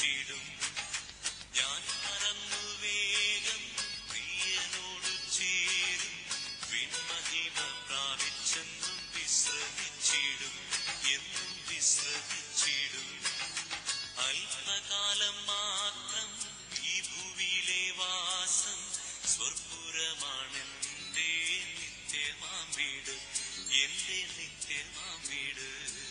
വിശ്രമിച്ചിടും ഞാൻ പറന്നു വേഗം പ്രിയനോടു ചേരും വിൺമഹിമ പ്രാപിച്ചെന്നും വിശ്രമിച്ചിടും എന്നും വിശ്രമിച്ചിടും അല്പകാലം മാത്രം ഈ ഭൂവിയിലെ വാസം സ്വർപ്പുരമാണെന്റെ നിത്യമാം വീട് എന്റെ നിത്യമാം വീട്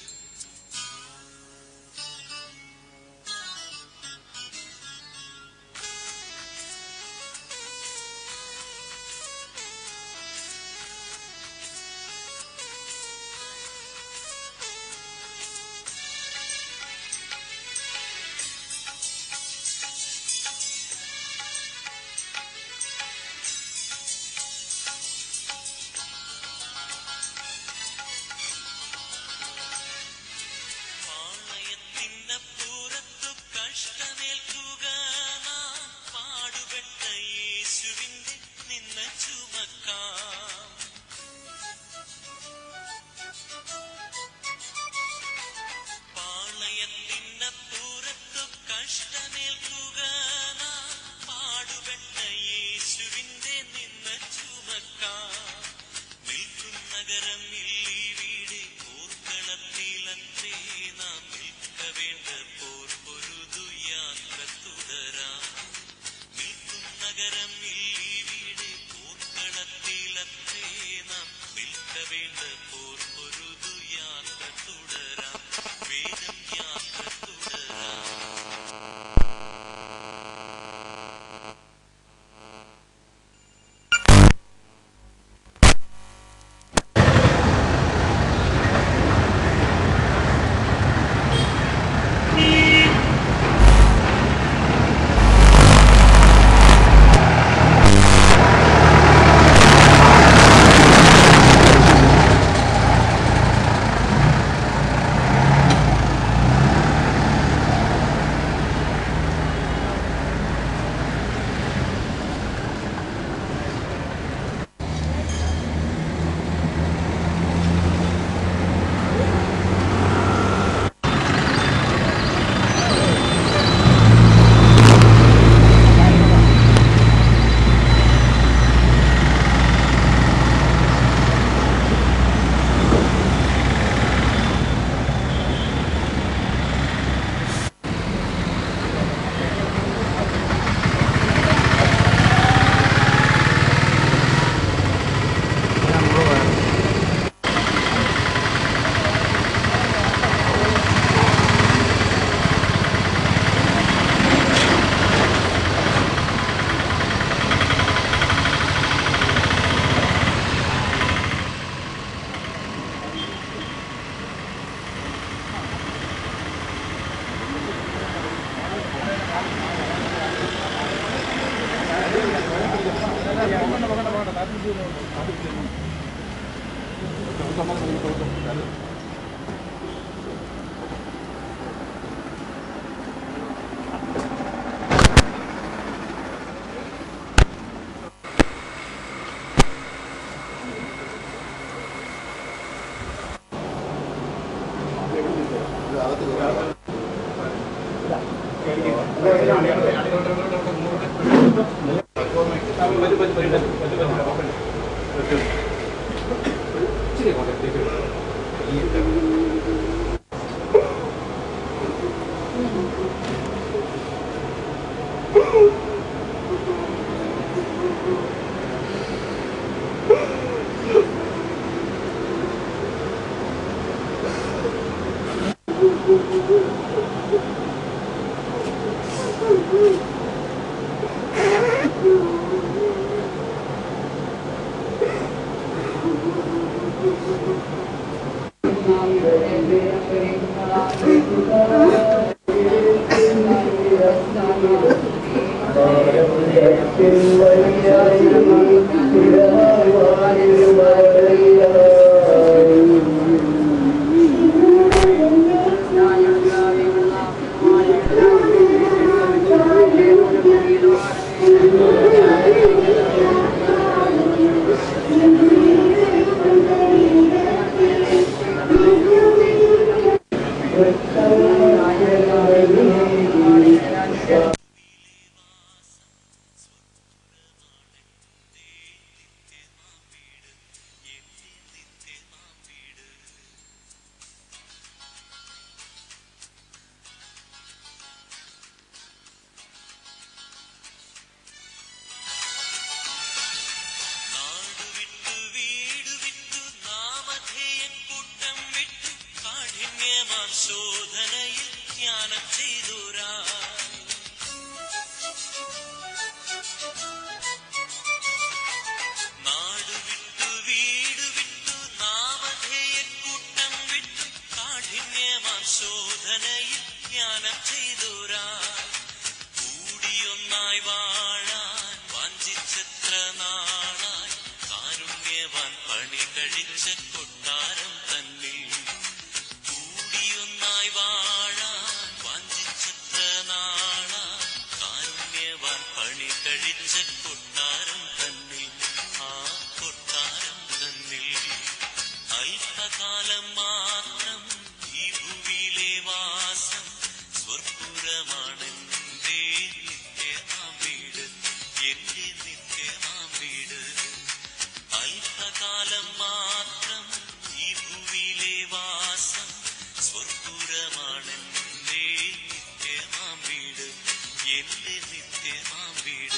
പാളയത്തിനപ്പുറത്തു കഷ്ടമേൽക്കുക നാം പാടുപെട്ട യേശുവിന്റെ നിന്ന ചുമക്കാം പാളയത്തിനപ്പുറത്തു കഷ്ടമേൽക്കുക നാം പാടുപെട്ട യേശുവിന്റെ നിന്ന ചുമക്കാം നിൽക്കും നഗരം ഇല്ലി വീട് പോർക്കളത്തിലത്രേ നാം നിൽക്ക വേണ്ട പോർ പൊരുതു യാത്ര തുടരാം നിൽക്കും നഗരം ഇല്ലി വീട് പോർക്കളത്തിലത്രേ നാം നിൽക്ക വേണ്ട പോർ പൊരുതു യാത്ര തുടരാം വേഗം യാത്ര തുടരാം Thank you. കഴിച്ച കൊട്ടാരം തന്നിൽ ആ കൊട്ടാരം തന്നിൽ അല്പകാലം മാത്രം ഈ ഭൂവിയിലെ വാസം സ്വർപ്പുരമാണെന്റെ നിത്യമാം വീട് എന്റെ നിത്യമാം വീട് അല്പകാലം മാത്രം ഈ ഭൂവിയിലെ വാസം സ്വർപ്പുരമാണെന്റെ നിത്യമാം വീട് എന്റെ നിത്യമാം വീട്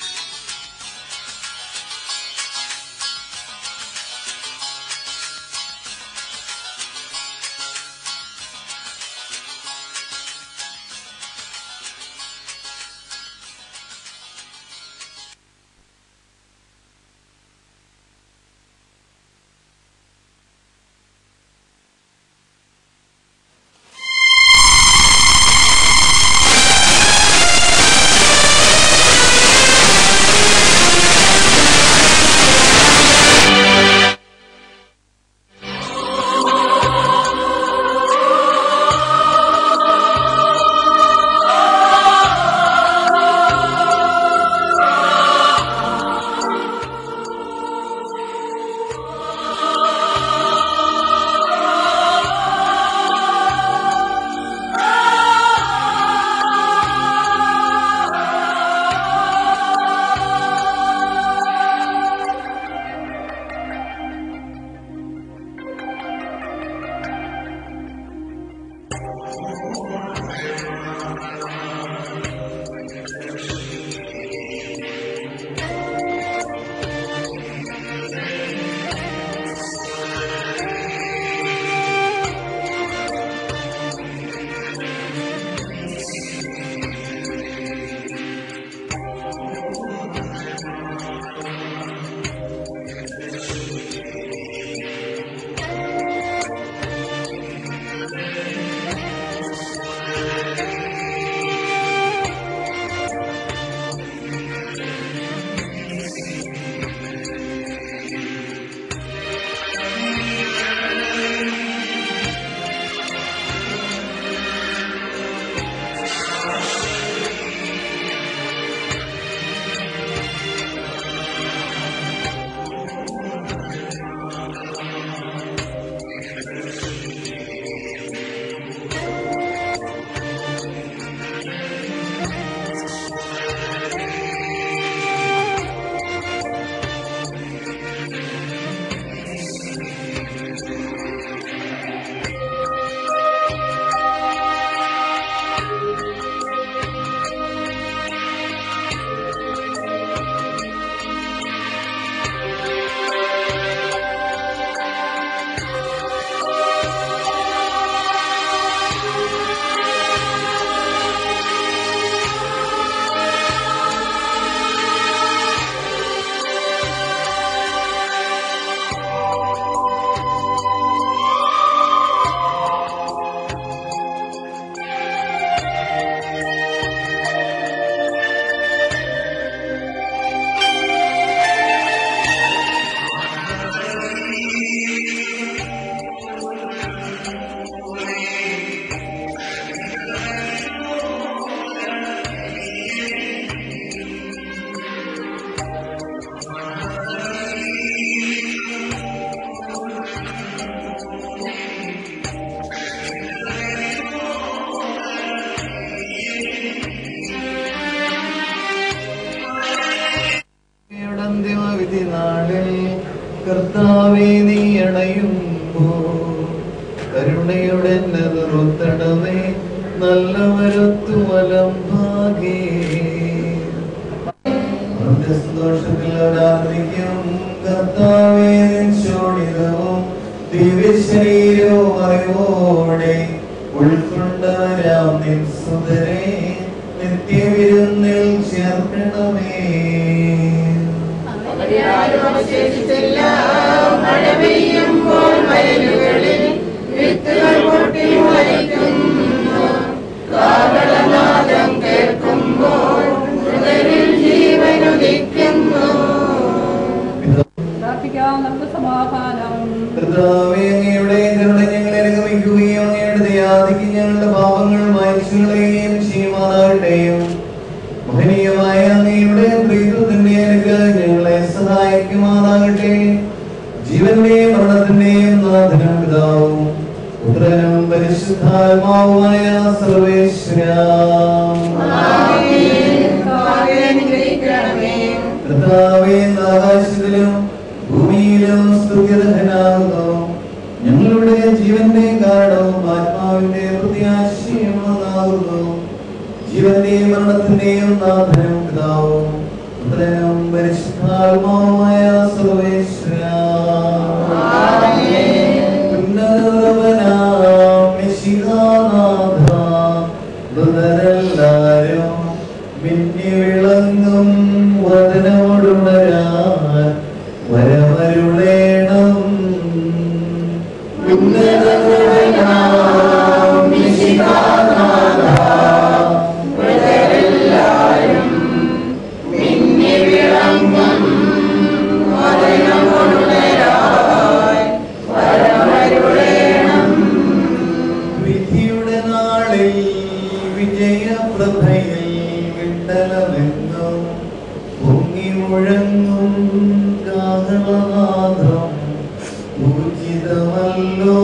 അന്തിമവിധി നാളിൽ കർത്താവെ നീ അണയുമ്പോ കരുണയുടെ നിർത്തണമേ നല്ലവരത്തു വലം ഭാഗേ സന്തോഷത്തിലൊരാർദ്ധിക്കും കർത്താവേ ശോണിതവും ദിവ്യശരീരവും അറിവോടെ ഉൾക്കൊണ്ടവരാം നിൻ സുതരെ നിത്യവിരുന്നിൽ ചേർക്കണമേ അവരാരും അവശേഷിച്ചില്ല മഴ പെയ്യുമ്പോൾ വയലുകളിൽ വിത്തുകൾ പൊട്ടി മുളയ്ക്കുന്നു കാവളനാദം കേൾക്കുമ്പോൾ ഹൃദയിൽ ജീവനുദിക്കുന്നു പ്രാർത്ഥിക്കാം നമുക്ക് സമാധാനം കർത്താവേ അങ്ങയുടെ കരുണ ഞങ്ങളെ അനുഗമിക്കുകയും അങ്ങയുടെ ദയാദിക്ക് ഞങ്ങളുടെ പാപങ്ങൾ മായ്ച്ചുകളെയും ചെയ്യുമാറാകട്ടെയും മഹനീയമായ അങ്ങയുടെ പ്രീതത്തിന്റെ അനുഗ്രഹം ഞങ്ങളെ സഹായിക്കുമാറാകട്ടെ ജീവന്റെയും മരണത്തിന്റെയും നാഥനും പിതാവും പുത്രനും പരിശുദ്ധാത്മാവുമായ സർവേശ്വര കർത്താവേ ആകാശത്തിലും ഭൂമിയിലും സ്തുത്യർഹനാകുന്നു ഞങ്ങളുടെ ജീവന്റെ കാരണവും ആത്മാവിന്റെ പ്രത്യാശയുമാകുന്നു ജീവന്റെയും മരണത്തിന്റെയും നാഥനും പിതാവും പുത്രനും പരിശുദ്ധാത്മാവുമായ സർവേശ്വര ഉന്നതവനാം മിശിഹാനാഥ, മൃതരെല്ലാരും മിന്നി വിളങ്ങും വചനമോടുണരാൻ വരമരുളേണം ഉന്നതവനാം മിശിഹാനാഥ, വിധിയുടെ നാളിൽ വിജയപ്രഭയിൽ വിണ്ടലമെന്നും പൊങ്ങി മുഴങ്ങും കാഹളനാദം പൂജിതമല്ലോ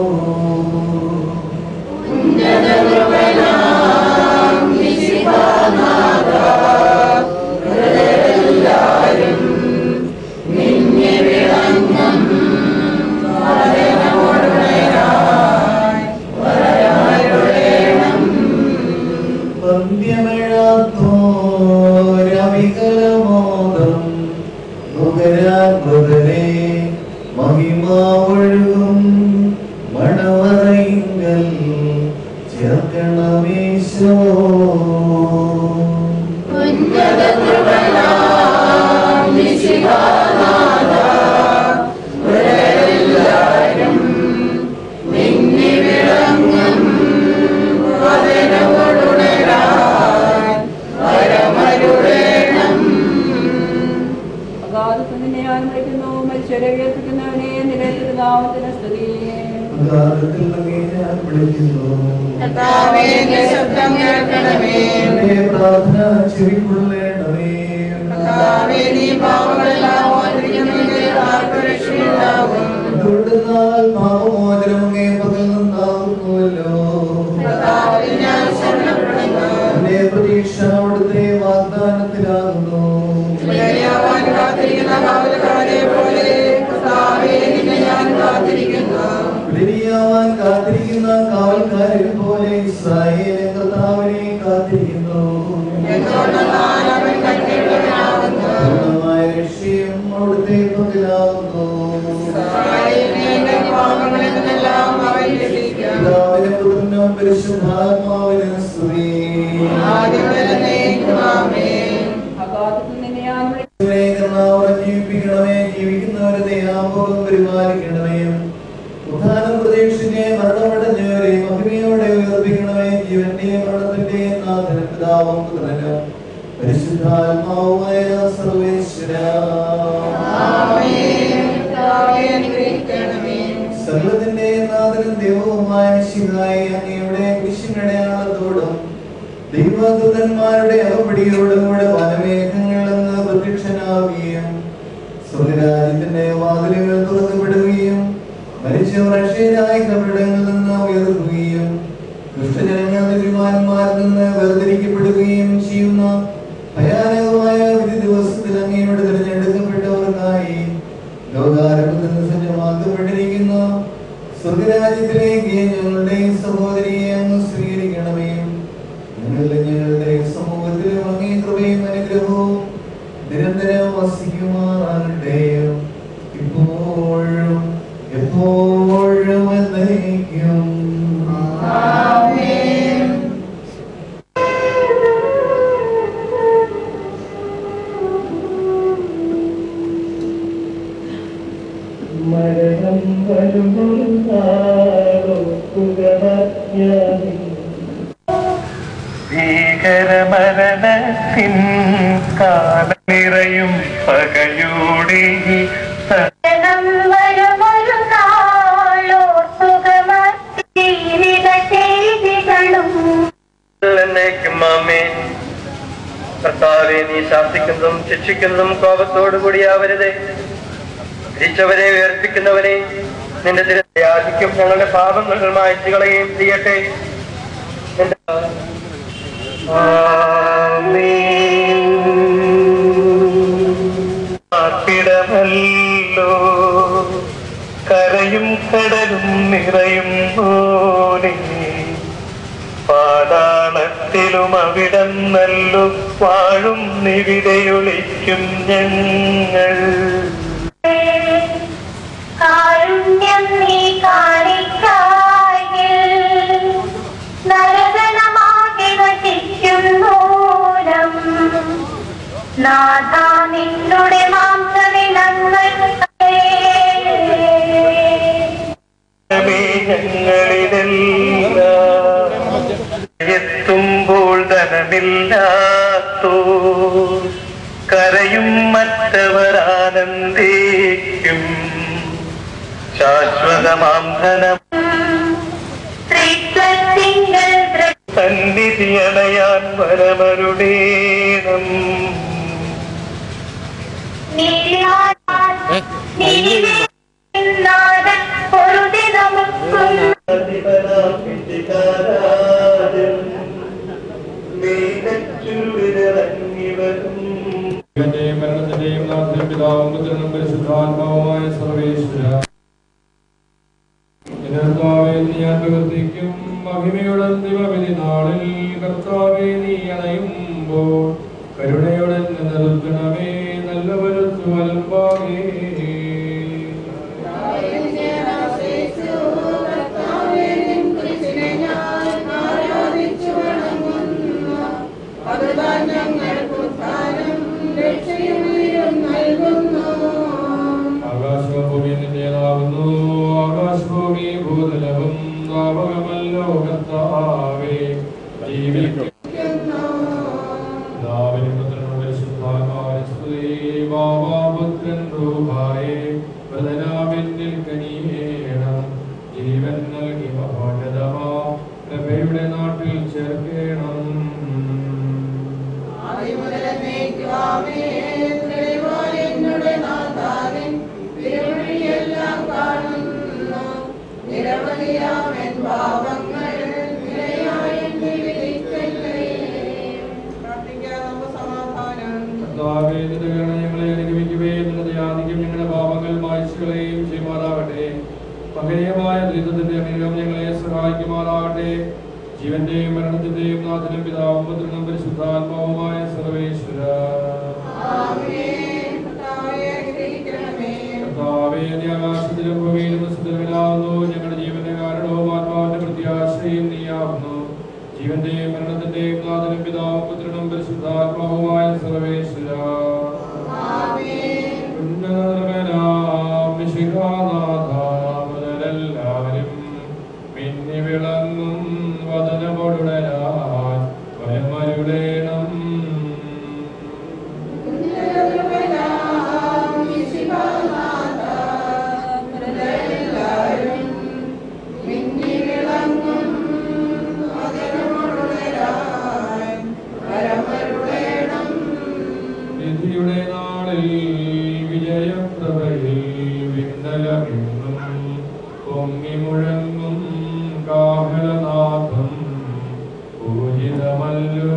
വന്ധ്യമേഴാത്തോരവികലമോദം മുഖരാത്മകരെ മഹിമാവൊഴുകും മണവറയിങ്കൽ ചേർക്കണമേശോ അഗാധത്തിൽ നിന്നെ ഞാൻ വിളിക്കുന്നു മരിച്ചവരെ ഉയർപ്പിക്കുന്നവനെ നിലയത്തിൽ നാമത്തിന് സ്തുതി അഗാധത്തിൽ അങ്ങേ ഞാൻ വിളിക്കുന്നു കർത്താവേ, എന്റെ ശബ്ദം കേൾക്കണമേ എന്റെ പ്രാർത്ഥന ചെവിക്കൊള്ളണമേ കർത്താവേ, നീ പാവങ്ങളെല്ലാം മോചിപ്പിക്കുന്നെങ്കിൽ ആർക്ക് രക്ഷയുണ്ടാകും എന്തുകൊണ്ടെന്നാൽ പാപമോചനം അങ്ങേ പകൽ നിന്നാകുന്നുവല്ലോ കർത്താവിൽ ഞാൻ ശരണപ്പെടുന്നു എന്റെ പ്രതീക്ഷ അവിടുത്തെ വാഗ്ദാനത്തിലാകുന്നു വിലയാവാൻ കാത്തിരിക്കുന്ന കാവൽക്കാരെ പോലെ കർത്താവേ, നിന്നെ ഞാൻ കാത്തിരിക്കുന്നു വിലരിയാവാൻ കാത്തിരിക്കുന്ന കാവൽക്കാരെ പോലെ ഇസ്രായേലെ കർത്താവിനെ കാത്തിരിക്കുന്നു എന്തുകൊണ്ടെന്നാൽ അവൻ കണ്ടിട്ടുള്ളവനാകുന്നു പൂർണ്ണമായ രക്ഷയും അവിടുത്തെ പകലാകുന്നു ഇസ്രായേലിനെ എന്റെ പാപങ്ങളിൽ നിന്നെല്ലാം അവൻ രക്ഷിക്കും പിതാവിനും പുത്രനും പരിശുദ്ധാത്മാവിനും സ്തുതി ആദ്യം വരുന്നേക്കും ആമേൻ അഗാധത്തിൽ നിന്നെ ഞാൻ വിളിക്കുന്നു ദൈവമേ, കരുണാവരം ജീവിപ്പിക്കണമേ ജീവിക്കുന്നവരെ ദയാപൂർവ്വം പരിപാലിക്കണമേ ഉദ്ധാനം പ്രതീക്ഷിച്ച് മരണമടഞ്ഞവരെ മഹിമയോടെ ഉയർപ്പിക്കണമേ ജീവന്റെയും മരണത്തിന്റെയും നാഥനും പിതാവും പുത്രനും പരിശുദ്ധാത്മാവുമായ സർവേശ്വര ആമേൻ കർത്താവേ, അനുഗ്രഹിക്കണമേ സർവത്തിന്റെ നാഥനും ദൈവവുമായ ശിഹായി അങ്ങയുടെ കുരിശിനടയാളത്തോടും ദൈവദൂതന്മാരുടെ അകപ്പടിയോടും കൂടെ വനമേഘങ്ങളെന്ന് പ്രത്യക്ഷനാവുകയും സ്വർഗരാജ്യത്തിന്റെ വാതിലുകൾ തുറക്കപ്പെടുകയും മരിച്ചവർ അക്ഷയരായ കബറിടങ്ങളിൽ നിന്ന് ഉയർത്തുകയും ദുഷ്ടജനങ്ങൾ നീതിമാന്മാരിൽ നിന്ന് വേർതിരിക്കപ്പെടുകയും ചെയ്യുന്ന ഭയാനകമായ വിധി ദിവസത്തിൽ അങ്ങയുടെ തിരഞ്ഞെടുക്കപ്പെട്ടവർക്കായി ലോകാരംഭത്തിൽ നിന്ന് സജ്ജമാക്കപ്പെട്ടിരിക്കുന്ന സ്വർഗരാജ്യത്തിലേക്ക് ഞങ്ങളുടെ സഹോദരിയെ അങ്ങ് സ്വീകരിക്കണമേ ഞങ്ങളുടെ ഞങ്ങളുടെ സമൂഹത്തിലും അങ്ങേ കൃപയും അനുഗ്രഹവും നിരന്തരം വസിക്കുമാറാകട്ടെ ഇപ്പോഴും എപ്പോഴും എന്നേക്കും ആമേൻ മരണം വരുമുണ്ടാകുകയായി ഭീകരമരണത്തിൻ കാലനിറയും പകയുടെ ഈ സ- ജനം വരുമൊരു നാളോർത്തുകമത്തിനില ചെയ്തികളും എന്നേക്കും ആമേൻ കർത്താവെ നീ ശാസിക്കുന്നതും ശിക്ഷിക്കുന്നതും കോപത്തോടു കൂടിയാവരുതേ തിരിച്ചവരെ ഉയർപ്പിക്കുന്നവനെ നിന്റെ തിരയാദിക്കും ഞങ്ങളുടെ പാപങ്ങൾ മായച്ചു കളയുകയും ചെയ്യട്ടെ നിന്റെ പാർപ്പിടമല്ലോ കരയും കടലും നിറയും പോലെ പാതാളത്തിലും അവിടം നല്ലു വാഴും നിവിടെയൊളിക്കും ഞങ്ങൾ കാരുണ്യം നീ കാണിക്കായിൽ നരകണമാകെ നശിക്കുന്നൂരം നാഥ നിന്നുടെ മാംസവിനങ്ങൾ ദൈവമേ, ഞങ്ങളിലെല്ലാം എത്തുമ്പോൾ ധനമില്ലാത്തോ കരയും മറ്റവർ ആനന്ദിക്കും ശാശ്വതമാം ധനം ത്രിത്വത്തിങ്കൽ സന്നിധി അണയാൻ വരമരുടേണം നീനാഥൻ പൊറുതി നമുക്കും ജീവന്റെയും മരണത്തിന്റെയും നാഥനും പിതാവും പുത്രനും പരിശുദ്ധാത്മാവുമായ സർവേശ്വര എന്റെ കർത്താവേ നീ ഞാൻ പ്രവർത്തിക്കും മഹിമയുടെ ദിവവിധി നാളിൽ കർത്താവെ നീ അണയുമ്പോൾ കരുണയോടെ നിർത്തണമേ നല്ല വലത്തു വലമ്പാകേ ആകാശഭൂമി നിന്റേതാകുന്നു ആകാശഭൂമി ഭൂതലവും താപകമല്ലോ കർത്താവേ ജീവിക്കും പിതാവിനും പുത്രനും പരിശുദ്ധാത്മാവിനും സ്തുതി. ബാവാപുത്രൻ രൂപായേ പ്രതനാമെന്നിൽ കനിയേണം. ജീവൻ നൽകി മഹോന്നതമാ പ്രഭയുടെ നാട്ടിൽ ചേർക്കേണം കർത്താവേ, നിന്റെ കരുണ ഞങ്ങളെ അനുഗമിക്കുകയും നിന്റെ ദയാധിക്യം ഞങ്ങളുടെ പാപങ്ങൾ മായ്ച്ചുകളെയും ചെയ്യുമാറാകട്ടെ മഹനീയമായ ദൈവത്തിന്റെ അനുഗ്രഹം ഞങ്ങളെ സഹായിക്കുമാറാകട്ടെ ജീവന്റെയും മരണത്തിന്റെയും നാഥനും പിതാവും പുത്രനും പരിശുദ്ധാത്മാവുമായ സർവേശ്വര കർത്താവേ, നീ ആകാശത്തിലും ഭൂമിയിലും വസിക്കുന്നവനാകുന്നു ഞങ്ങളുടെ ജീവന്റെ കാരണവും ആത്മാവിന്റെ പ്രത്യാശയും നീയാകുന്നു ജീവന്റെയും മരണത്തിന്റെയും നാഥനും പിതാവും പുത്രനും പരിശുദ്ധാത്മാവുമായ സർവേശ്വര ഉന്നതനാം മിശിഹാനാഥ മുതലെല്ലാവരും മിന്നി വിളങ്ങും വചനമൊടുടരാൻ വരമരുടേണം വിധിയുടെ നാളിൽ വിജയപ്രഭയിൽ വിണ്ടലമെന്നും പൊങ്ങി മുഴങ്ങും കാഹളനാഥം പൂജിതമല്ലോ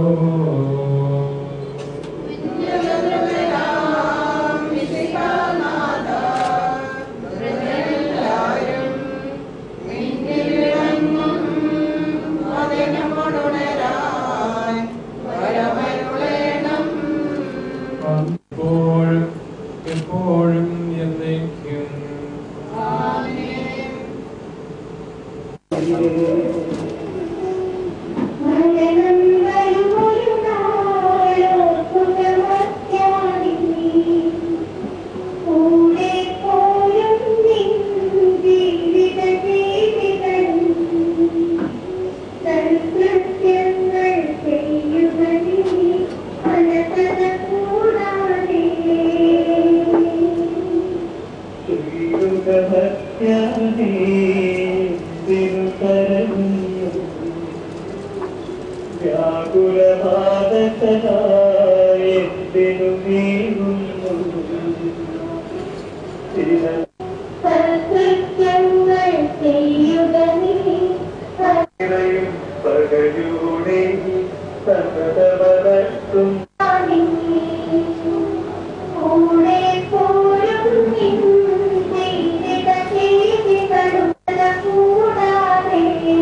എപ്പോഴും എപ്പോഴും എന്നേക്കും മരണം വരുമൊരു നാളോർക്കുകമത്യാദി. കൂടെ പോയും നിൻ ജീവിത ജീവിതം. സൽകൃത്യങ്ങൾ ചെയ്യുക നീ അനന്തത കൂടാതെ വ്യാകുലമാതനാ എന്തിനു നീങ്ങുന്നു തിരുന- സൽകൃത്യങ്ങൾ ചെയ്യുക നീ ഇറയും പകലൂടെ സന്നദ്ധമനത്തും കൂടെ പോരും നിൻ ചെയ്തിട ചെയ്തികളും കൂടാതെ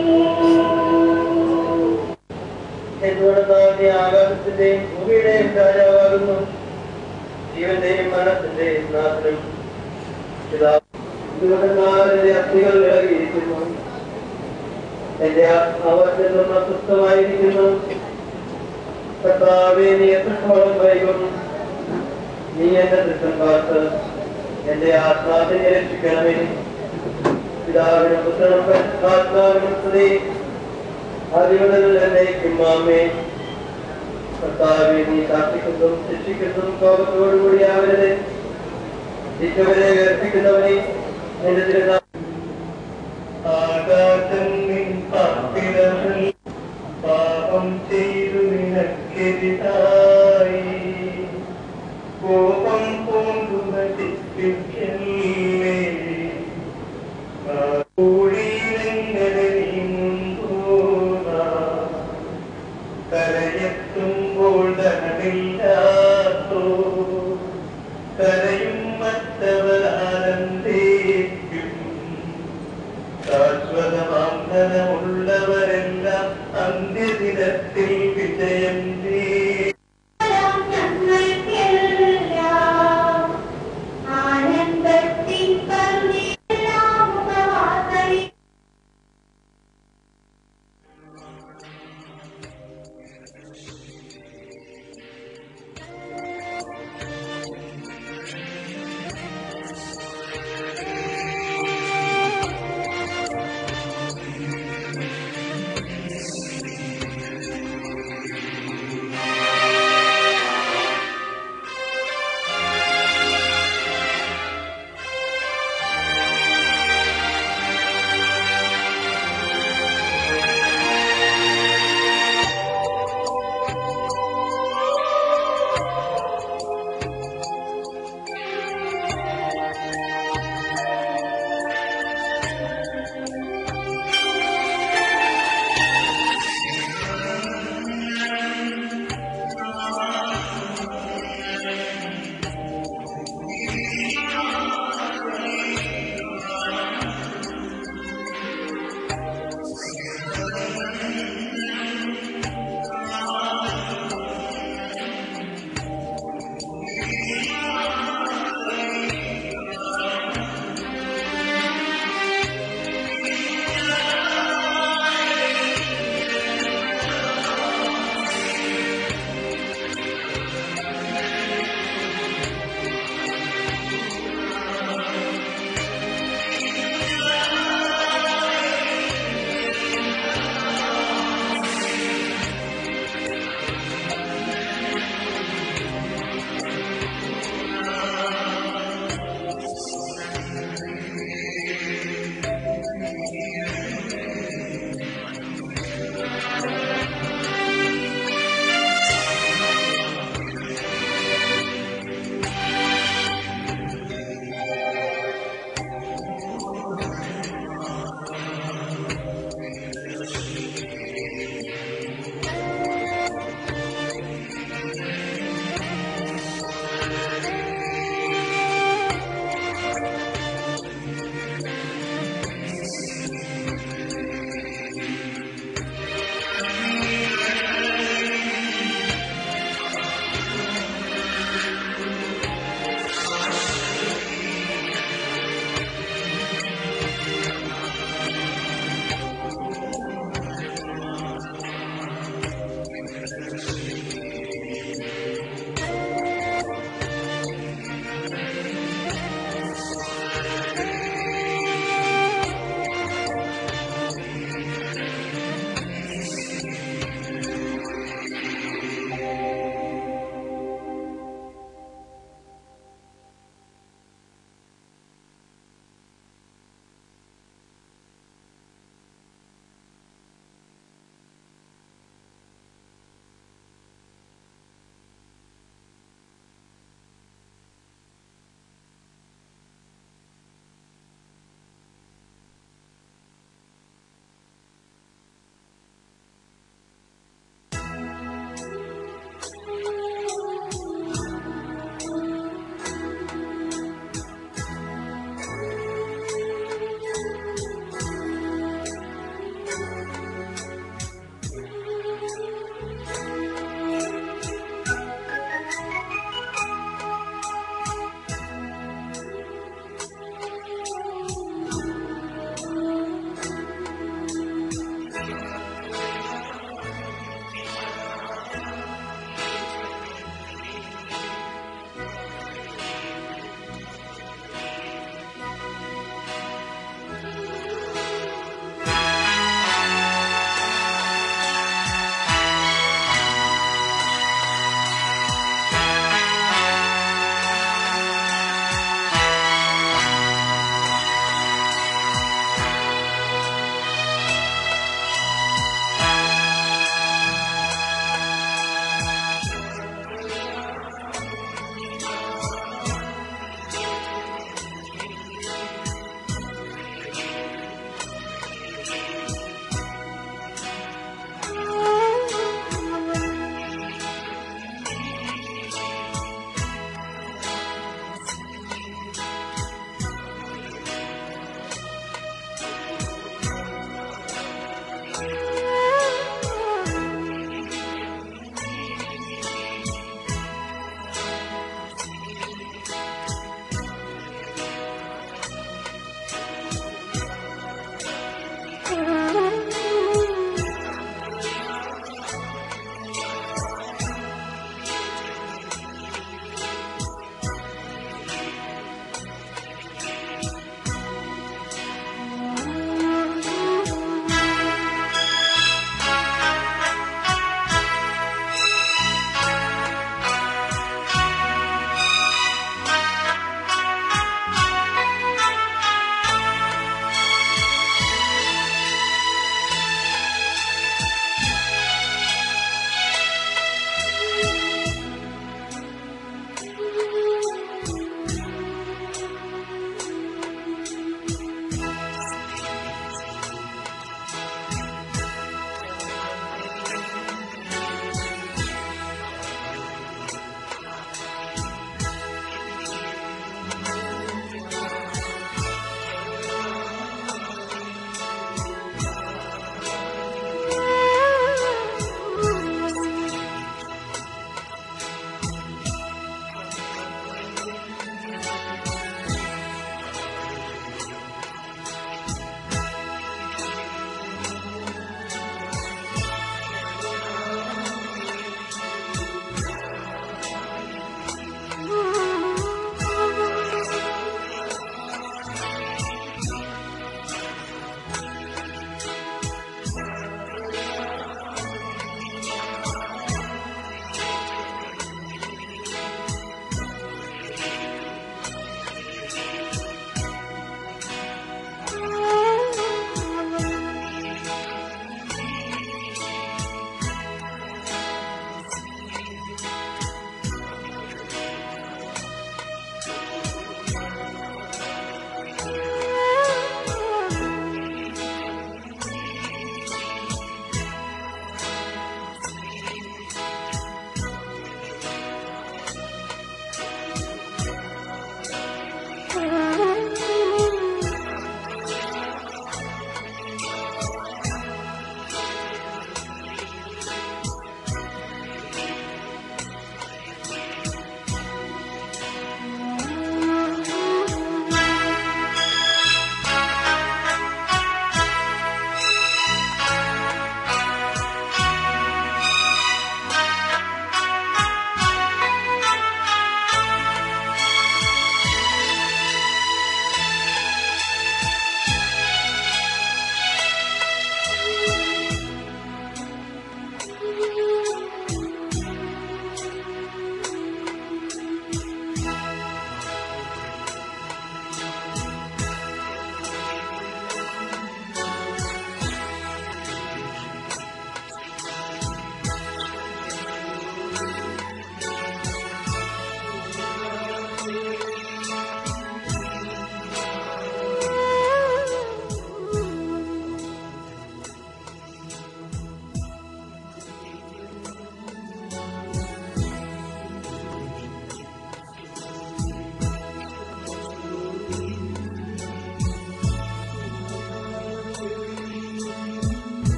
എന്തുകൊണ്ടെന്നാൽ നീ ആകാശത്തിന്റെയും ഭൂമിയുടെയും രാജാവാകുന്നു ജീവന്റെയും മരണത്തിന്റെയും നാഥനും പിതാവ് എന്തുകൊണ്ടെന്നാൽ എന്റെ അസ്ഥികൾ ഇളകിയിരിക്കുന്നു എന്റെ ആത്മാവറ്റെന്നും അസ്വസ്ഥമായിരിക്കുന്നു കർത്താവെ നീ എത്രത്തോളം വൈകും നീ എന്റെ ദൃഷ്ടം കാത്ത് എന്റെ ആത്മാവിനെ രക്ഷിക്കണമേ പിതാവിനും പുത്രനും പരിശുദ്ധാത്മാവിനും സ്തുതി അതിമുതലേ കർത്താവെ നീ ശാസിക്കുന്നതും ശിക്ഷിക്കുന്നതും കോപത്തോടുകൂടി ആവരുത് ശിക്ഷവരെ വേർപ്പിക്കുന്നവനെ നിന്റെ തിരുനാൾ ആകാശം നിൻ പാർപ്പിടമൽ പാപം ചെയ്തു നിനക്കെതിരായി കോപം പൂണ്ടു നശിപ്പിക്കല്ലേ കൂടിയിലെങ്ങനെ നീങ്ങുന്തോന്നാ കരയെത്തുമ്പോൾ ധനമില്ലാത്തോ കരയും മറ്റവരാനന്ദേക്കും ശാശ്വതമാന്തനമുള്ളവരെല്ലാം അന്ത്യദിനത്തിൽ വിജയം ചെയ്യും ഞങ്ങൾക്കെല്ലാം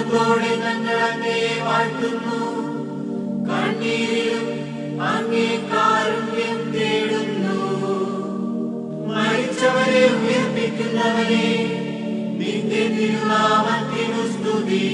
സ്തോത്രത്തോടെ ഞങ്ങൾ അങ്ങയെ വാഴ്ത്തുന്നു കണ്ണീരിലും അങ്ങേ കാരുണ്യം തേടുന്നു മരിച്ചവരെ ഉയർപ്പിക്കുന്നവനെ നിന്റെ തിരുനാമത്തിനു സ്തുതി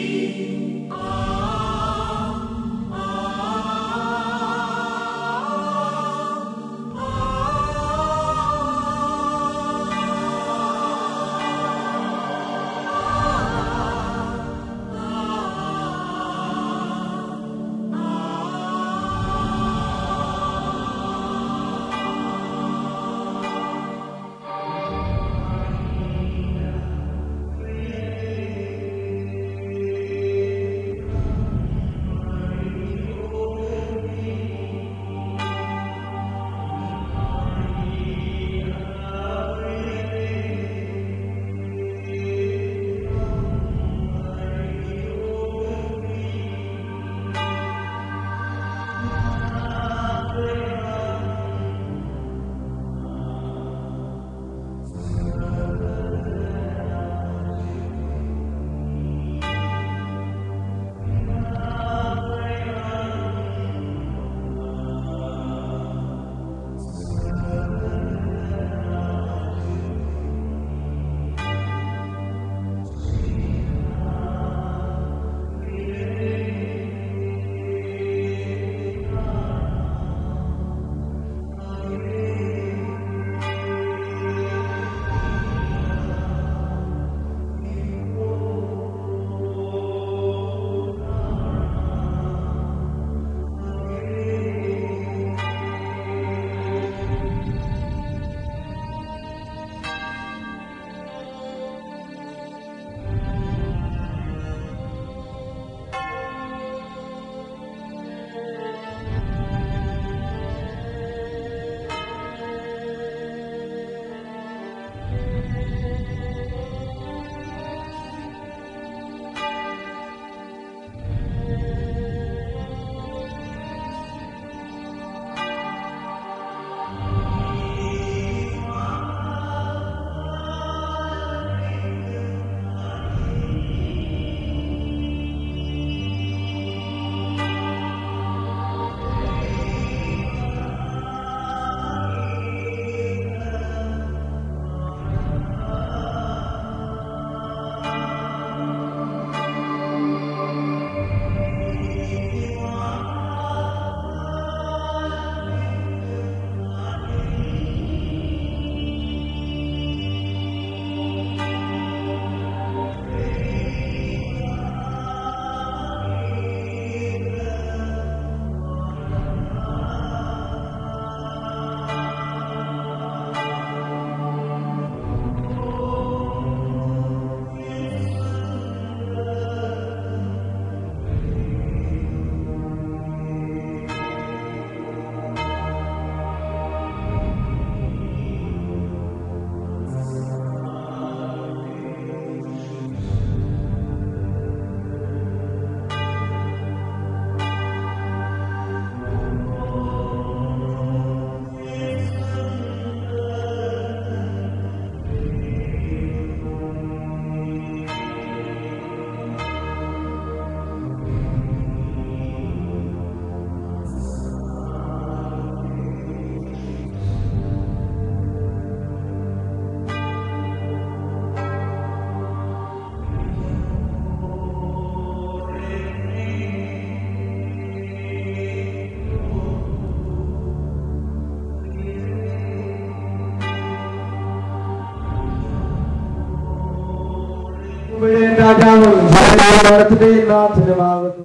രാജാവും ഭാരതത്തിന്റെയും നാഥനുമാകുന്നു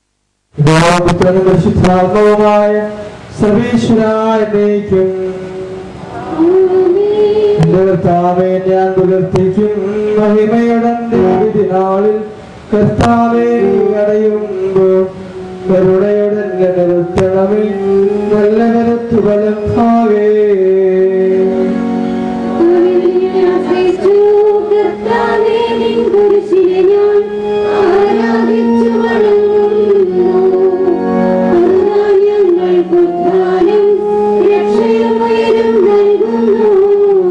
പുത്രനും പരിശുദ്ധാത്മവുമായ സർവീശ്വരായ എന്നേക്കും എന്റെ കർത്താവെ ഞാൻ പുലർത്തിക്കും മഹിമയുടെ വിധി നാളിൽ കർത്താവെ നീ അടയുമ്പോൾ കരുണയുടെ എന്നെ നിർത്തണമേ നല്ല കരുത്തു ബലത്താവേ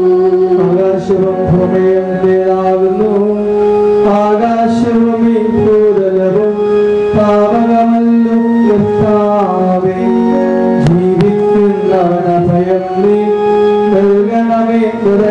ആകാശവും ഭൂമിയും നിന്റേതാകുന്നു ആകാശവും ഈ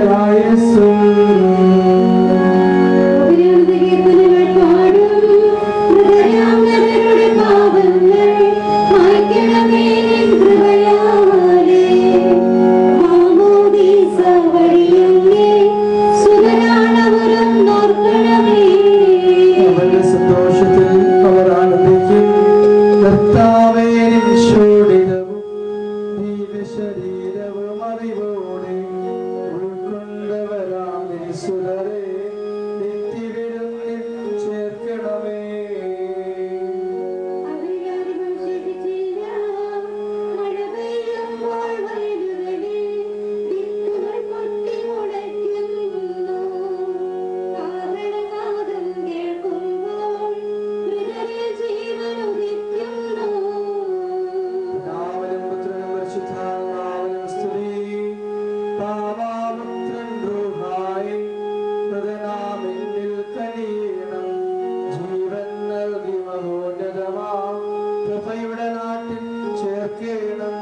അവന്റെ സന്തോഷത്തിൽ അവർ ആനന്ദിക്കും കർത്താവേ നിമിഷോടിതവും ശരീരവും അറിവോടെ ഉൾക്കൊണ്ടവരാം സുതരെ നിത്യവിരുന്നിൽ ചേർക്കണമേ പിതാവിനും പുത്രനും പരിശുദ്ധാത്മാവിനും സ്തുതി. പാവാപുത്രൻ റൂഹായി ഹൃദയനാമെന്നിൽ കനിയണം. ജീവൻ നൽകി മഹോന്നതമാം കൃപയുടെ നാട്ടിൽ ചേർക്കണം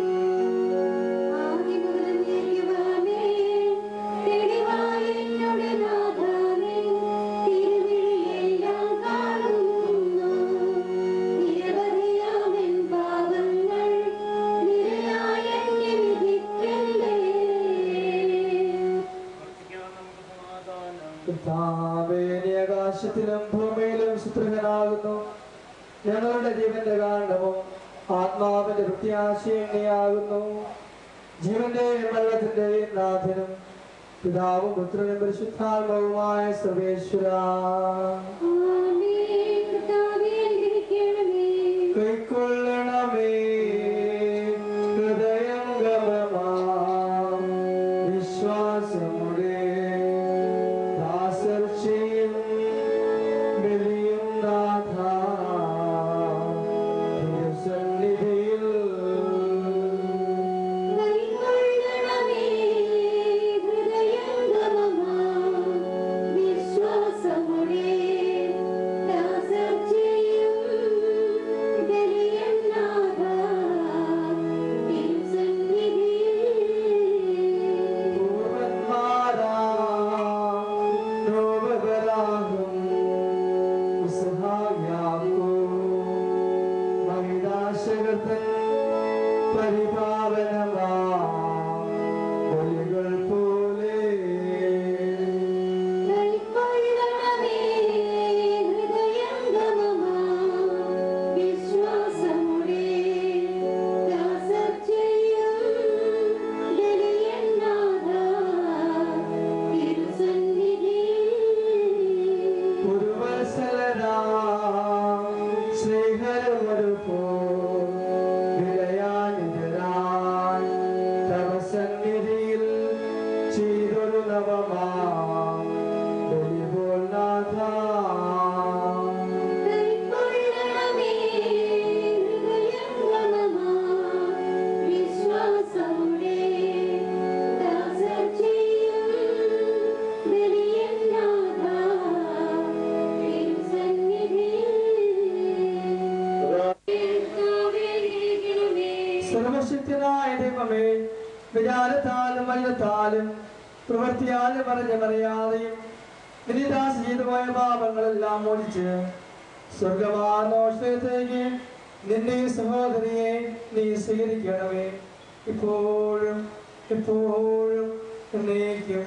കർത്താവേ, നീ ആകാശത്തിലും ഭൂമിയിലും സുത്രകനാകുന്നു ഞങ്ങളുടെ ജീവന്റെ കാരണവും ആത്മാവിന്റെ പ്രത്യാശയും നീയാകുന്നു ജീവന്റെയും വെള്ളത്തിന്റെയും നാഥനും പിതാവും പുത്രനും പരിശുദ്ധാത്മാവുമായ സർവേശ്വര കൈക്കൊള്ളണമേ ഹൃദയം ഗമമാം വിശ്വാസമുടെ ദാസർ ചെയ്യും ബലിയും നാഥ തിരുസന്നിധിയിൽ പൂർവന്മാരാ നോവകരാകും സഹായാക്കോ മഹിതാശകത്തൻ പരിപാവനമാ ബലികൾ പോലെ പുരുവത്സലരാ ശ്രീഹരമൊരുപ്പോ വിലയാനിതരാൻ തവ സന്നിധിയിൽ ചെയ്തൊരു നവമാ ബലിപോൽ നാഥ സർവശക്തനായ ദൈവമേ വിചാരത്താലും വല്ലത്താലും പ്രവൃത്തിയാലും പറഞ്ഞ മറിയാതെയും വിനിദാസ് ചെയ്തു പോയ പാപങ്ങളെല്ലാം മോചിച്ച് സ്വർഗമാനോഷത്തേക്ക് നിന്റെ ഈ സഹോദരിയെ നീ സ്വീകരിക്കണമേ ഇപ്പോഴും എപ്പോഴും എന്നേക്കും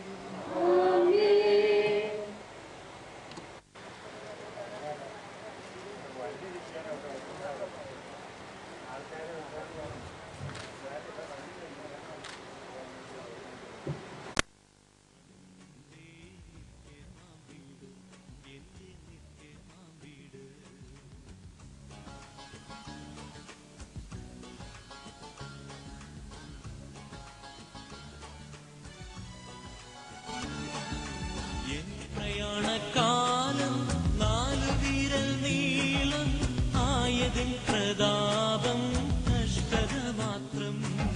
എൻ പ്രയാണക്കാലം നാലു വിരൽ നീളം ആയതിൻ പ്രതാപം കഷ്ടത മാത്രം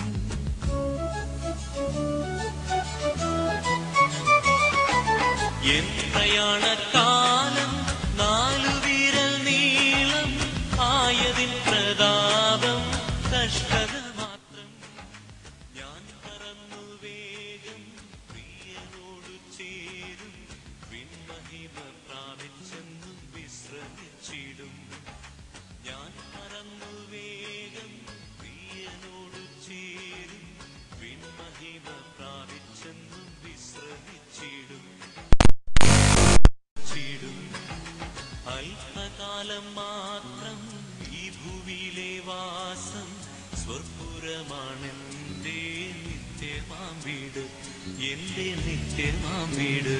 എൻ പ്രയാണക്കാലം നാലു വിരൽ നീളം ആയതിൻ പ്രതാപം കഷ്ടത മാത്രം ഞാൻ പറന്നു വേഗം നിത്യമാം വീട്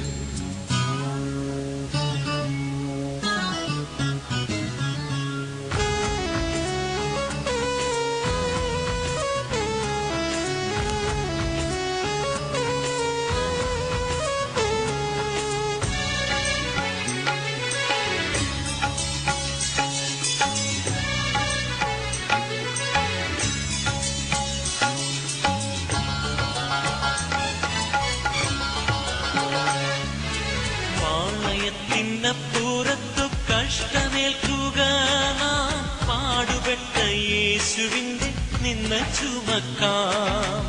പാളയത്തിനപ്പുറത്തു കഷ്ടമേൽക്കുക നാം പാടുപെട്ട യേശുവിന്റെ നിന്ന ചുമക്കാം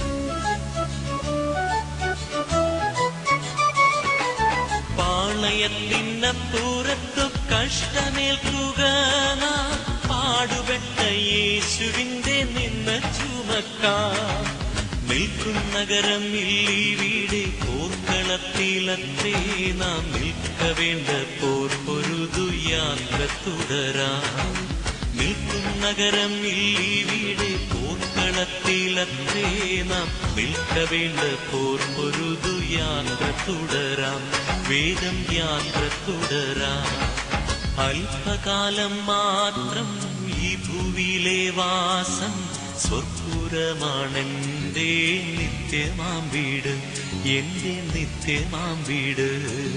പാളയത്തിനപ്പുറത്തു കഷ്ടമേൽക്കുക നാം പാടുപെട്ട യേശുവിന്റെ നിന്ന ചുമക്കാം നിൽക്കും നഗരം ഇല്ലി വീടെ പോർക്കളത്തിലത്രേ നാം നിൽക്ക വേണ്ട പോർ പൊരുതു യാത്ര തുടരാം നിൽക്കും നഗരം ഇല്ലി വീടെ പോർക്കളത്തിലത്രേ നാം നിൽക്ക വേണ്ട പോർ പൊരുതു യാത്ര തുടരാം വേദം യാത്ര തുടരാം അല്പകാലം മാത്രം ഈ ഭൂവിയിലെ വാസം സ്വർപ്പുരമാണെന്റെ നിത്യമാം വീട് എന്റെ നിത്യമാം വീട്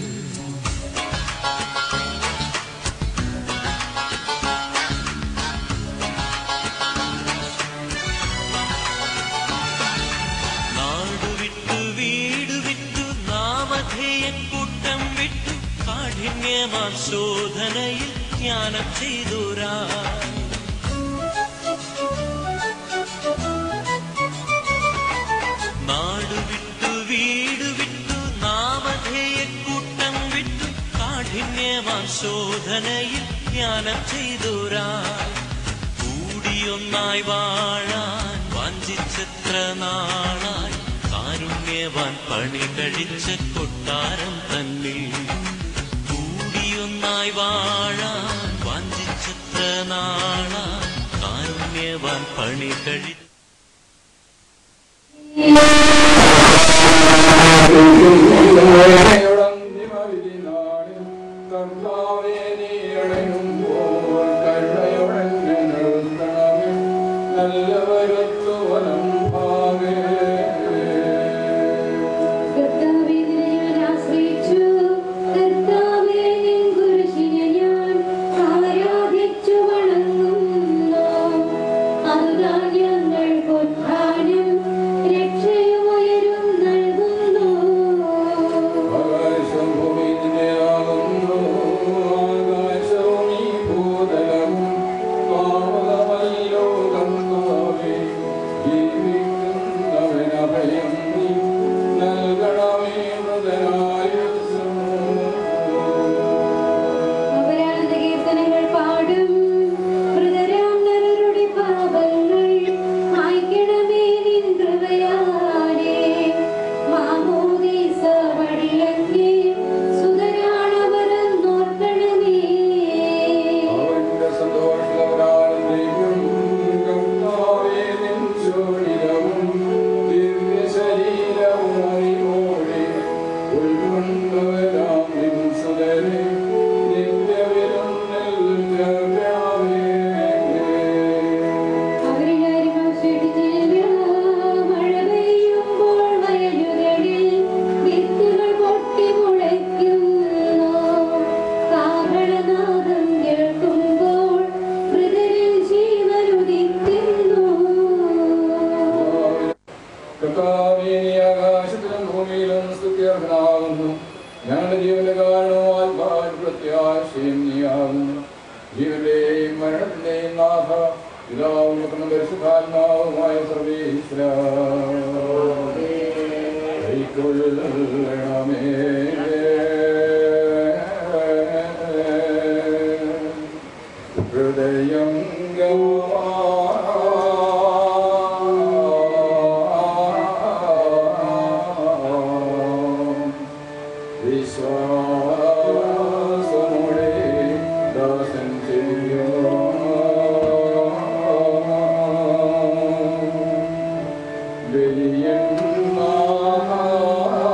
നാടു വിട്ടു വീട് വിട്ടു നാമധേയ കൂട്ടം വിട്ടു കാഠിന്യമാ ശോധനയിൽ ജ്ഞാനം ചെയ്തുരാ നാടു വിട്ടു വീട് വിട്ടു നാമധേയ കൂട്ടം വിട്ടു കാഠിന്യമാ ശോധനയിൽ ജ്ഞാനം ചെയ്തുരാ കൂടിയൊന്നായി വാഴാൻ വഞ്ചിച്ചെത്ര നാളായി കാരുണ്യവാൻ പണി കഴിച്ച കൊട്ടാരം തന്നിൽ കൂടിയൊന്നായി വാഴാൻ വഞ്ചിച്ചെത്ര നാളായി കാരുണ്യവാൻ പണി കഴിച്ച കർത്താവേ ഞാൻ ആശ്രയിച്ചു കർത്താവേ നിൻ കുരിശിനെ ഞാൻ ആരാധിച്ചു വണങ്ങുന്നു അതുതാൻ ഞങ്ങൾക്ക് ഉദ്ധാനം രക്ഷയും ഉയരും നൽകുന്നു അപരാധ കീർത്തനങ്ങൾ പാടും മൃതരാം നരരുടെ പാപങ്ങൾ മായ്ക്കണമേ നിൻ കൃപയാലേ മാമോദീസ വഴിയങ്ങേ സുതരാണവരെന്നോർക്കണമേ അവരിലാരും അവശേഷിച്ചില്ല മഴ പെയ്യുമ്പോൾ വയലുകളിൽ വിത്തുകൾ പൊട്ടി മുളയ്ക്കുന്നു കാഹളനാദം കേൾക്കുമ്പോൾ മൃതരിൽ ജീവനുദിക്കുന്നു ആകാശത്തിലും ഭൂമിയിലും സ്തുത്യർഹനാകുന്നു ഞങ്ങളുടെ ജീവന്റെ കാരണവും ആത്മാവിന് പ്രത്യാശയും നീയാകുന്നു ജീവന്റെയും മരണത്തിന്റെയും നാഥ പിതാവും പുത്രനും പരിശുദ്ധാത്മാവുമായ സർവീശ്വര കൈക്കൊള്ളണമേ ഹൃദയം വിശ്വാസമോടെ ദാസൻ ചെയ്യോ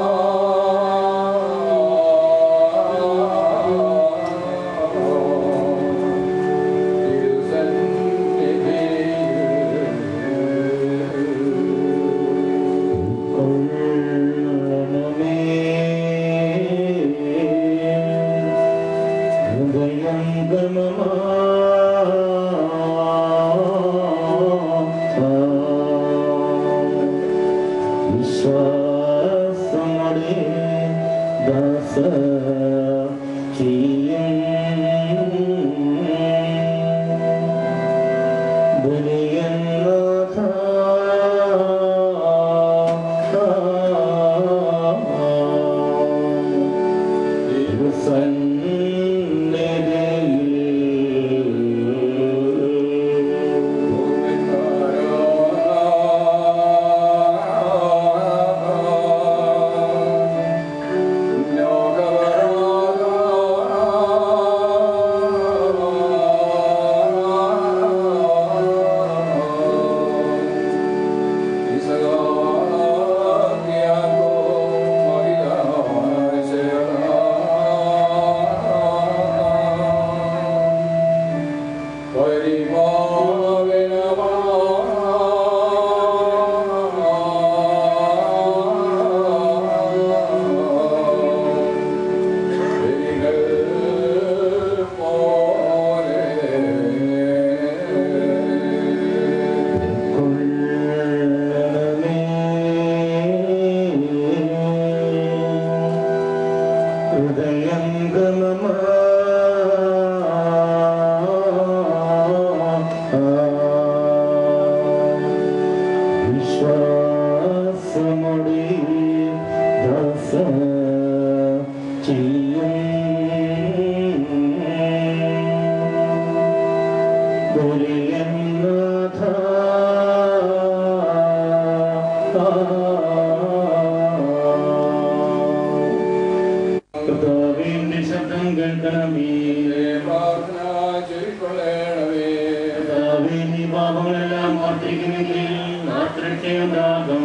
കർത്താവിന്റെ ശബ്ദം കേൾക്കണമേ പ്രാർത്ഥന ചൊല്ലിക്കൊള്ളണമേ കർത്താവേ, നീ പാപങ്ങളെല്ലാം ഓർത്തിരിക്കുമെങ്കിൽ ആത്രക്ഷയുണ്ടാകും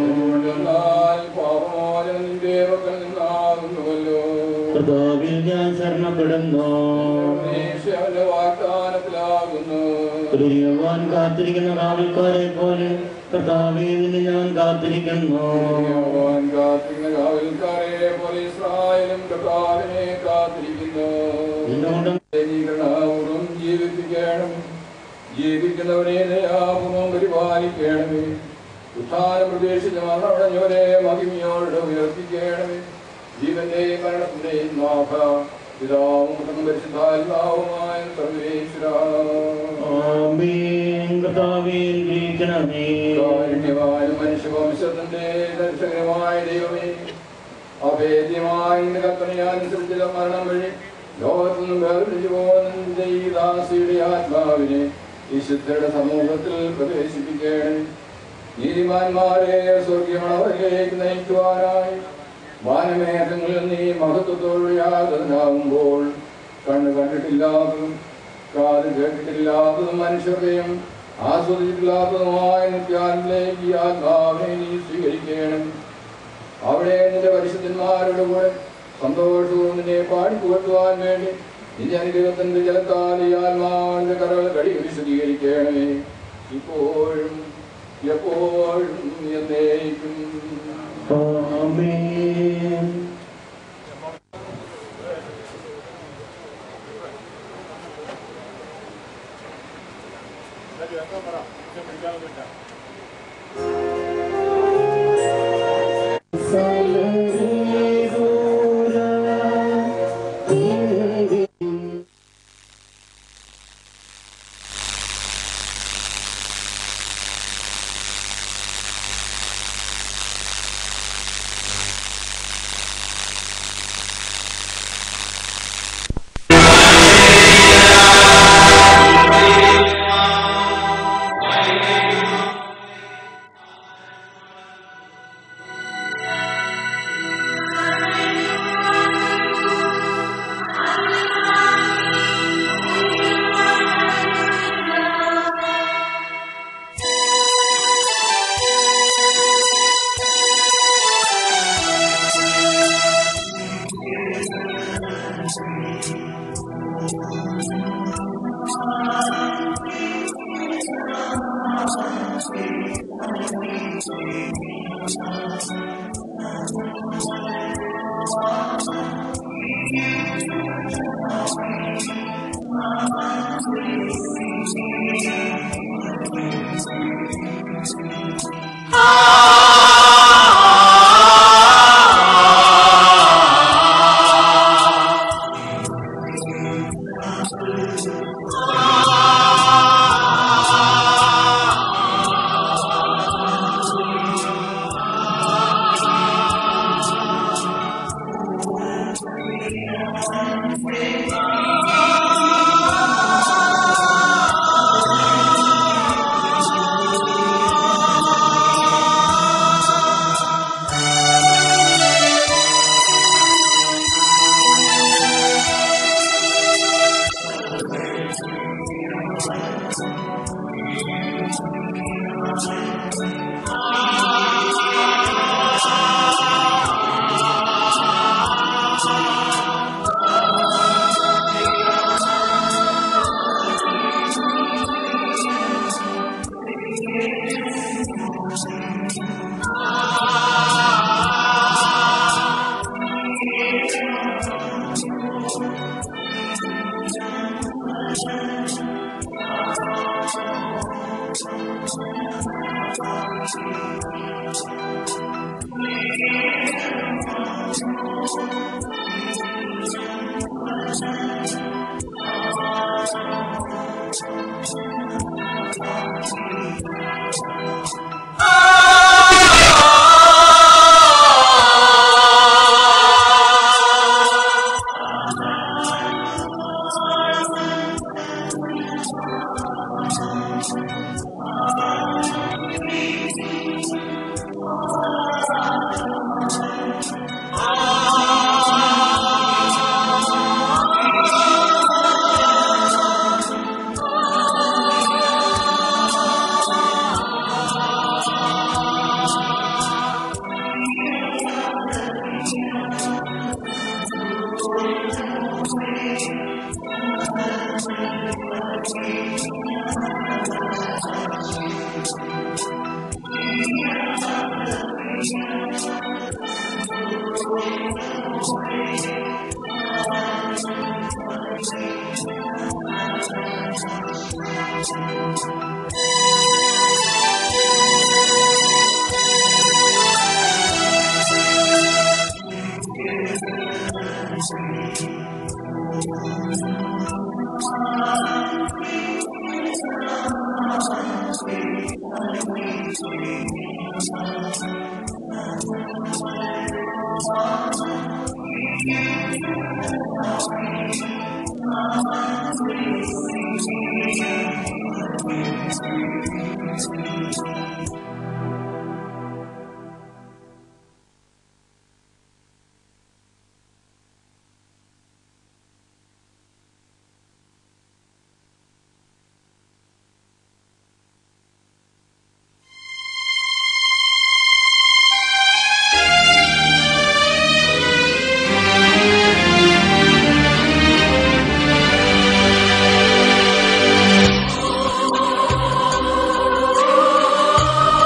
എന്നാൽ പാപമോചനം നിന്റെ പക്കൽ നിന്നാകുന്നുവല്ലോ കർത്താവിൽ ഞാൻ ശരണപ്പെടുന്നു അവന്റെ വാഗ്ദാനത്തിലാകുന്നു പ്രിയവാൻ കാത്തിരിക്കുന്ന കാവൽക്കാരെ പോലെ കർത്താവേ നിന്നെ ഞാൻ കാത്തിരിക്കുന്നു യഹോവൻ കാത്തിരുന്ന കാവൽക്കാരെ പോലെ ഇസ്രായേലും കർത്താവിനെ കാത്തിരിക്കുന്നു എന്തുകൊണ്ടും നീകരണപൂർവ്വം ജീവിപ്പിക്കണം ജീവിക്കുന്നവനെ ദയാപൂർവം പരിപാലിക്കണമേ ഉത്ഥാനം പ്രതീക്ഷിച്ച് മരണമടഞ്ഞവരെ മഹിമയോട് ഉയർത്തിക്കണമേ ജീവന്റെയും മരണത്തിന്റെയും നാഥ പിതാവും പുത്രനും പരിശുദ്ധാത്മാവുമായ സർവേശ്വര ആമേൻ കർത്താവേ ഗ്രഹിക്കണമേ കാരുണ്യമായ മനുഷ്യവംശത്തിന്റെ ദർശകരമായ ദൈവമേ അഭേദ്യമായ നിന്റെ കൽപ്പനയനുസരിച്ചുള്ള മരണം വഴി ലോകത്തിൽ നിന്നും വേർതിരിച്ചു പോകുന്ന ഈ ദാസിയുടെ ആത്മാവിനെ വിശുദ്ധരുടെ സമൂഹത്തിൽ പ്രവേശിപ്പിക്കണേ നീതിമാന്മാരെ സ്വർഗീയമളവരിലേക്ക് നയിക്കുവാനായി വാനമേഘങ്ങളിൽ നീ മഹത്വത്തോട് യാതൊന്നാകുമ്പോൾ കണ്ണ് കണ്ടിട്ടില്ലാത്തതും കാത് കേട്ടിട്ടില്ലാത്തതും മനുഷ്യരുടെയും ആസ്വദിച്ചിട്ടില്ലാത്തതുമായ നിത്യാനിലേക്ക് ഈ ആത്മാവിനെ നീ സ്വീകരിക്കണം അവിടെ നിന്റെ പരിശുദ്ധന്മാരുടെ കൂടെ സന്തോഷവും നിന്നെ പാടിപ്പുകട്ടുവാൻ വേണ്ടി നിന്റെ അനുഗ്രഹത്തിന്റെ ജലത്താൽ ഈ ആത്മാവിന്റെ കരകൾ കടി വിശദീകരിക്കണമേ ഇപ്പോഴും എപ്പോഴും എന്നേക്കും ആമേൻ ആ ും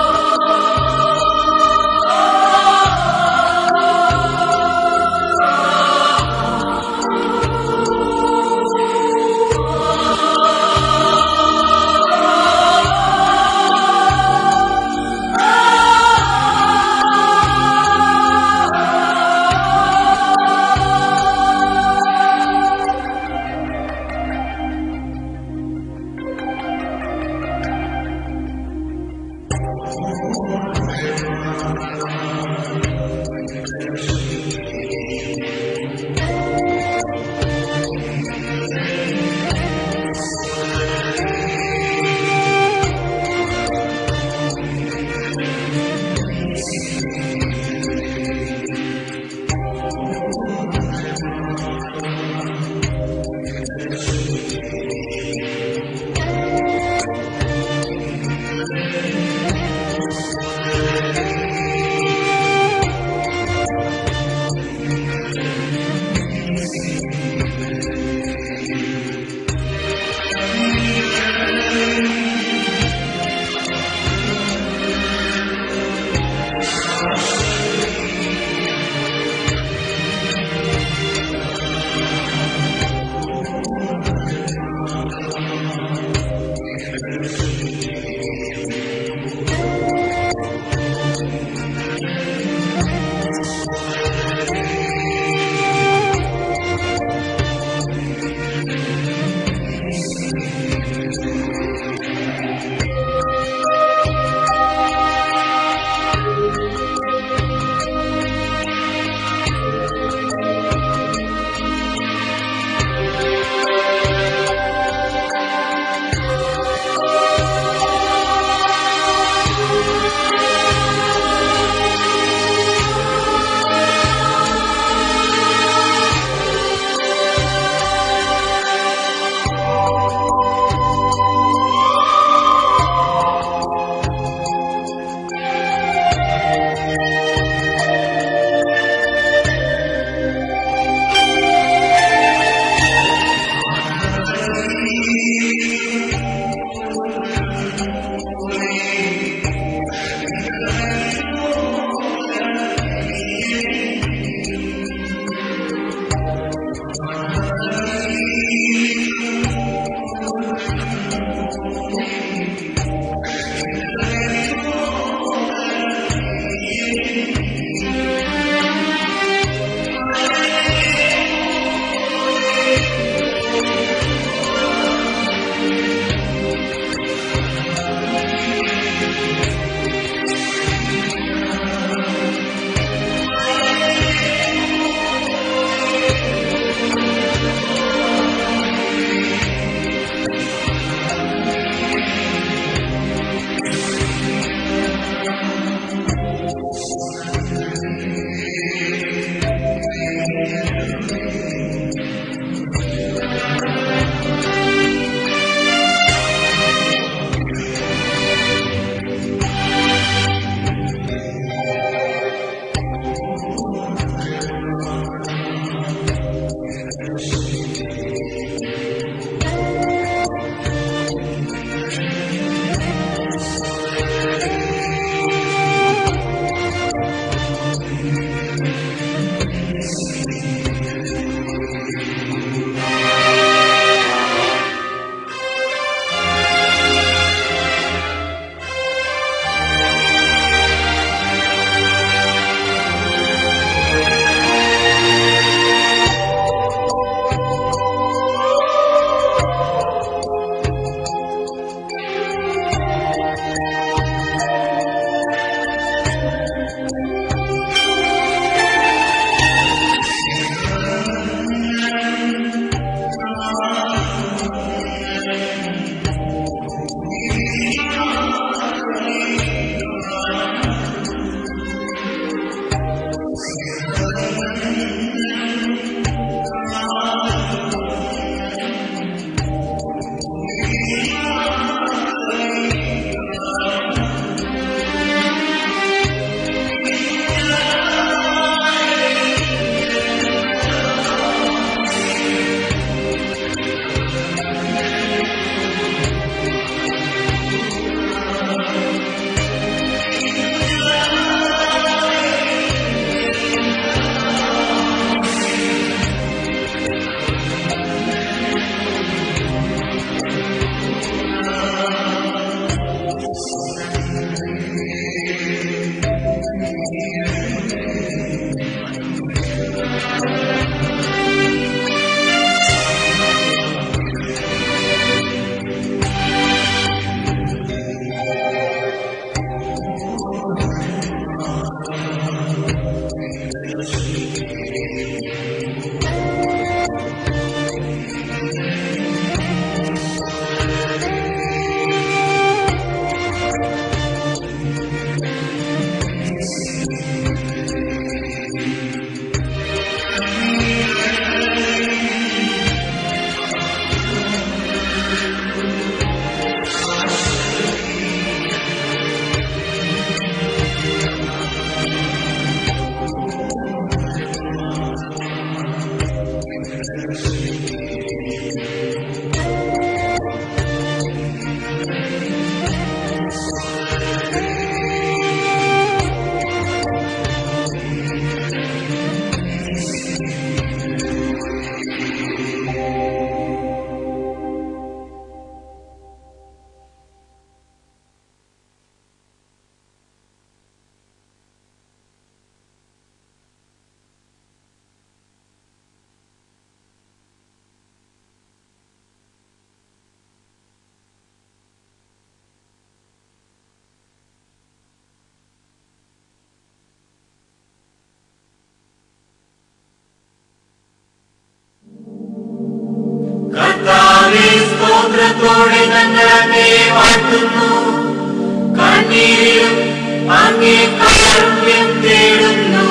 കർത്താവേ സ്തോത്രത്തോടെ ഞങ്ങൾ അങ്ങയെ വാഴ്ത്തുന്നു കണ്ണീരിലും അങ്ങേ കാരുണ്യം തേടുന്നു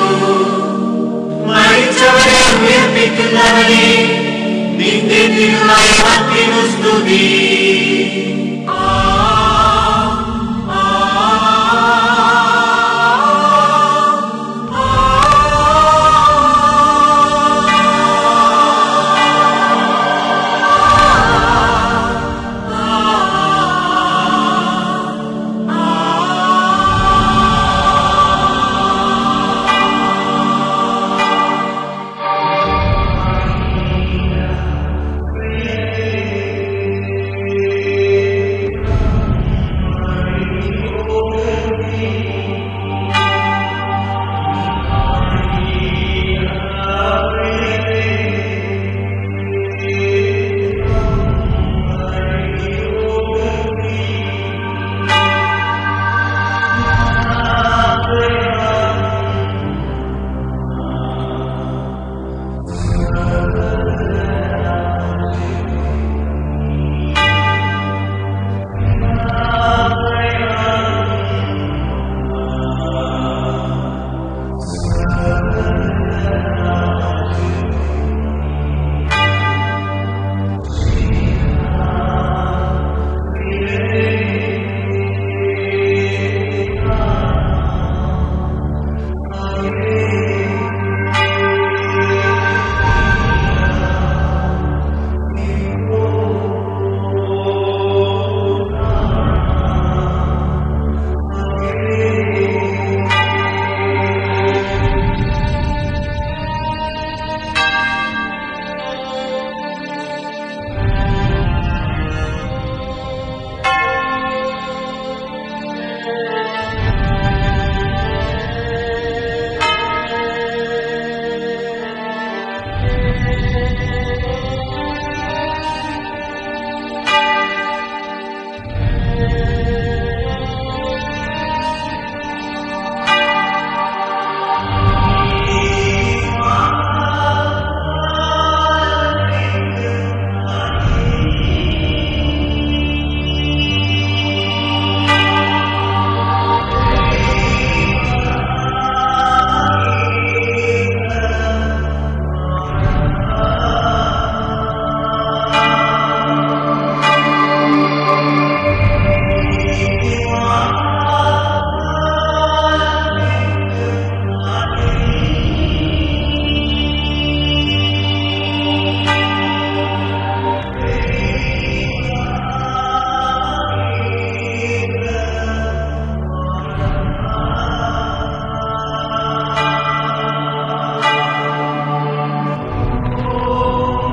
മരിച്ചവരെ ഉയർപ്പിക്കുന്നവനെ നിന്റെ തിരുനാമത്തിനു സ്തുതി